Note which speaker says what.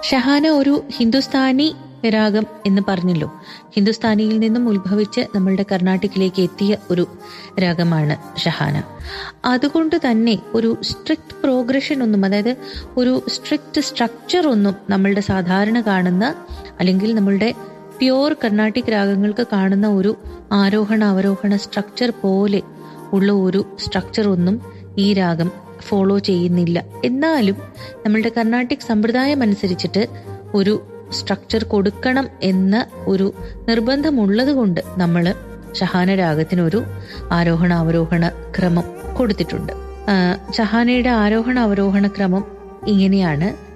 Speaker 1: ഷഹാന ഒരു ഹിന്ദുസ്ഥാനി രാഗം എന്ന് പറഞ്ഞല്ലോ ഹിന്ദുസ്ഥാനിയിൽ നിന്നും ഉത്ഭവിച്ച് നമ്മളുടെ കർണാട്ടിക്കിലേക്ക് എത്തിയ ഒരു രാഗമാണ് ഷഹാന അതുകൊണ്ട് തന്നെ ഒരു സ്ട്രിക്റ്റ് പ്രോഗ്രഷൻ ഒന്നും അതായത് ഒരു സ്ട്രിക്റ്റ് സ്ട്രക്ചർ ഒന്നും നമ്മളുടെ സാധാരണ കാണുന്ന അല്ലെങ്കിൽ നമ്മളുടെ പ്യോർ കർണാട്ടിക് രാഗങ്ങൾക്ക് കാണുന്ന ഒരു ആരോഹണ അവരോഹണ സ്ട്രക്ചർ പോലെ ഉള്ള ഒരു സ്ട്രക്ചർ ഒന്നും ഈ രാഗം ഫോളോ ചെയ്യുന്നില്ല എന്നാലും നമ്മളുടെ കർണാട്ടിക് സമ്പ്രദായം അനുസരിച്ചിട്ട് ഒരു സ്ട്രക്ചർ കൊടുക്കണം എന്ന ഒരു നിർബന്ധമുള്ളത് കൊണ്ട് നമ്മൾ ഷഹാന രാഗത്തിനൊരു ആരോഹണ അവരോഹണ ക്രമം കൊടുത്തിട്ടുണ്ട് ആ, ഷഹാനയുടെ ആരോഹണ അവരോഹണ ക്രമം ഇങ്ങനെയാണ്